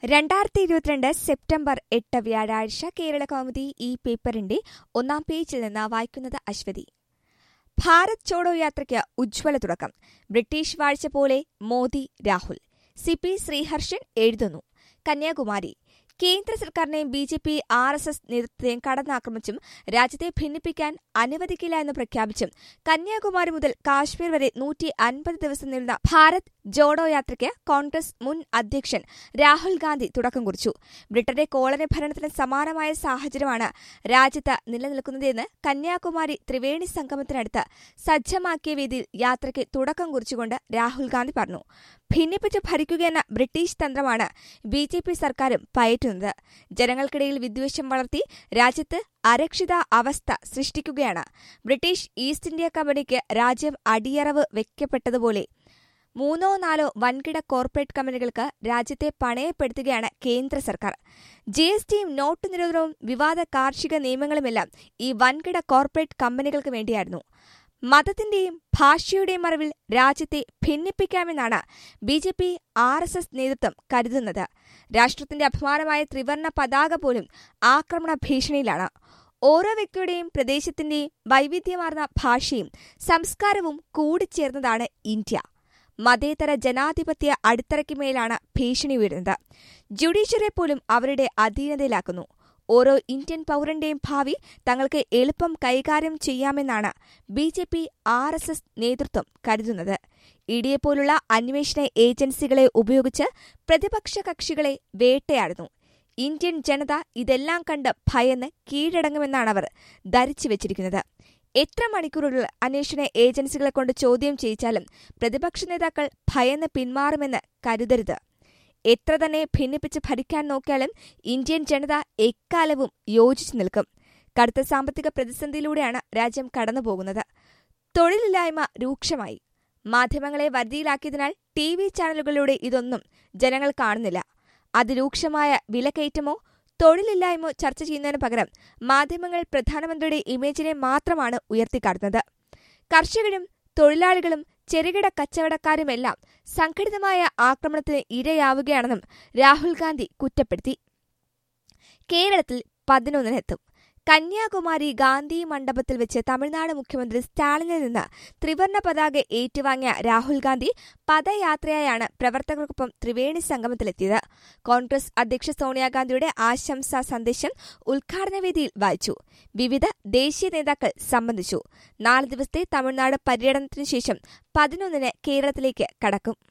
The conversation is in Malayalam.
രണ്ടായിരത്തി ഇരുപത്തിരണ്ട് സെപ്റ്റംബർ എട്ട് വ്യാഴാഴ്ച കേരള കൗമുദി ഈ പേപ്പറിന്റെ ഒന്നാം പേജിൽ നിന്ന് വായിക്കുന്നത് അശ്വതി ഭാരത് ചോഡോ യാത്രയ്ക്ക് ഉജ്ജ്വല തുടക്കം ബ്രിട്ടീഷ് വാഴ്ച പോലെ മോദി രാഹുൽ സി പി ശ്രീഹർഷൻ എഴുതുന്നു കന്യാകുമാരി കേന്ദ്ര സർക്കാരിനെയും B J P R S S നേതൃത്വത്തെയും കടന്നാക്രമിച്ചും രാജ്യത്തെ ഭിന്നിപ്പിക്കാൻ അനുവദിക്കില്ല എന്ന് പ്രഖ്യാപിച്ചും കന്യാകുമാരി മുതൽ കാശ്മീർ വരെ നൂറ്റി അൻപത് ദിവസം നീളുന്ന ഭാരത് ജോഡോ യാത്രയ്ക്ക് കോൺഗ്രസ് മുൻ അധ്യക്ഷൻ രാഹുൽ ഗാന്ധി തുടക്കം കുറിച്ചു ബ്രിട്ടന്റെ കോളനി ഭരണത്തിന് സമാനമായ സാഹചര്യമാണ് രാജ്യത്ത് നിലനിൽക്കുന്നതെന്ന് കന്യാകുമാരി ത്രിവേണി സംഗമത്തിനടുത്ത് സജ്ജമാക്കിയ വേദിയിൽ യാത്രയ്ക്ക് തുടക്കം കുറിച്ചുകൊണ്ട് രാഹുൽ ഗാന്ധി പറഞ്ഞു ഭിന്നിപ്പിച്ച് ഭരിക്കുകയെന്ന ബ്രിട്ടീഷ് തന്ത്രമാണ് ബി ജെ പി സർക്കാരും പയറ്റുന്നത് ജനങ്ങൾക്കിടയിൽ വിദ്വേഷം വളർത്തി രാജ്യത്ത് അരക്ഷിത അവസ്ഥ സൃഷ്ടിക്കുകയാണ് ബ്രിട്ടീഷ് ഈസ്റ്റ് ഇന്ത്യ കമ്പനിക്ക് രാജ്യം അടിയറവ് വെക്കപ്പെട്ടതുപോലെ മൂന്നോ നാലോ വൻകിട കോർപ്പറേറ്റ് കമ്പനികൾക്ക് രാജ്യത്തെ പണയപ്പെടുത്തുകയാണ് കേന്ദ്ര സർക്കാർ ജി എസ് ടിയും നോട്ട് നിരോധനവും വിവാദ കാർഷിക നിയമങ്ങളുമെല്ലാം ഈ വൻകിട കോർപ്പറേറ്റ് കമ്പനികൾക്ക് വേണ്ടിയായിരുന്നു മതത്തിന്റെയും ഭാഷയുടെയും മറവിൽ രാജ്യത്തെ ഭിന്നിപ്പിക്കാമെന്നാണ് B J P R S S നേതൃത്വം കരുതുന്നത് രാഷ്ട്രത്തിന്റെ അഭിമാനമായ ത്രിവർണ പതാക പോലും ആക്രമണ ഭീഷണിയിലാണ് ഓരോ വ്യക്തിയുടെയും പ്രദേശത്തിന്റെയും വൈവിധ്യമാർന്ന ഭാഷയും സംസ്കാരവും കൂടിച്ചേർന്നതാണ് ഇന്ത്യ മതേതര ജനാധിപത്യ അടിത്തറയ്ക്ക് മേലാണ് ഭീഷണി ഉയരുന്നത് ജുഡീഷ്യറിയെ പോലും അവരുടെ അധീനതയിലാക്കുന്നു ഓരോ ഇന്ത്യൻ പൗരന്റെയും ഭാവി തങ്ങൾക്ക് എളുപ്പം കൈകാര്യം ചെയ്യാമെന്നാണ് B J P R S S നേതൃത്വം കരുതുന്നത് ഇഡിയെപ്പോലുള്ള അന്വേഷണ ഏജൻസികളെ ഉപയോഗിച്ച് പ്രതിപക്ഷ കക്ഷികളെ വേട്ടയാടുന്നു ഇന്ത്യൻ ജനത ഇതെല്ലാം കണ്ട് ഭയന്ന് കീഴടങ്ങുമെന്നാണ് അവർ ധരിച്ചു വച്ചിരിക്കുന്നത് എത്ര മണിക്കൂറുകൾ അന്വേഷണ ഏജൻസികളെ കൊണ്ട് ചോദ്യം ചെയ്യിച്ചാലും പ്രതിപക്ഷ നേതാക്കൾ ഭയന്ന് പിന്മാറുമെന്ന് കരുതരുത് എത്ര തന്നെ ഭിന്നിപ്പിച്ച് ഭരിക്കാൻ നോക്കിയാലും ഇന്ത്യൻ ജനത എക്കാലവും യോജിച്ചു നിൽക്കും കടുത്ത സാമ്പത്തിക പ്രതിസന്ധിയിലൂടെയാണ് രാജ്യം കടന്നുപോകുന്നത് തൊഴിലില്ലായ്മ രൂക്ഷമായി മാധ്യമങ്ങളെ വരുതിയിലാക്കിയതിനാൽ ടി വി ചാനലുകളിലൂടെ ഇതൊന്നും ജനങ്ങൾ കാണുന്നില്ല അതിരൂക്ഷമായ വിലക്കയറ്റമോ തൊഴിലില്ലായ്മ ചർച്ച ചെയ്യുന്നതിന് പകരം മാധ്യമങ്ങൾ പ്രധാനമന്ത്രിയുടെ ഇമേജിനെ മാത്രമാണ് ഉയർത്തിക്കാട്ടുന്നത് കർഷകരും തൊഴിലാളികളും ചെറുകിട കച്ചവടക്കാരുമെല്ലാം സംഘടിതമായ ആക്രമണത്തിന് ഇരയാവുകയാണെന്നും രാഹുൽ ഗാന്ധി കുറ്റപ്പെടുത്തി കേരളത്തിൽ പതിനൊന്നിനെത്തും കന്യാകുമാരി ഗാന്ധി മണ്ഡപത്തിൽ വെച്ച് തമിഴ്നാട് മുഖ്യമന്ത്രി സ്റ്റാലിനിൽ നിന്ന് ത്രിവർണ പതാക ഏറ്റുവാങ്ങിയ രാഹുൽ ഗാന്ധി പദയാത്രയായാണ് പ്രവർത്തകർക്കൊപ്പം ത്രിവേണി സംഗമത്തിലെത്തിയത് കോൺഗ്രസ് അധ്യക്ഷ സോണിയാഗാന്ധിയുടെ ആശംസാ സന്ദേശം ഉദ്ഘാടന വേദിയിൽ വായിച്ചു വിവിധ ദേശീയ നേതാക്കൾ സംബന്ധിച്ചു നാല് ദിവസത്തെ തമിഴ്നാട് പര്യടനത്തിനു ശേഷം പതിനൊന്നിന് കേരളത്തിലേക്ക് കടക്കും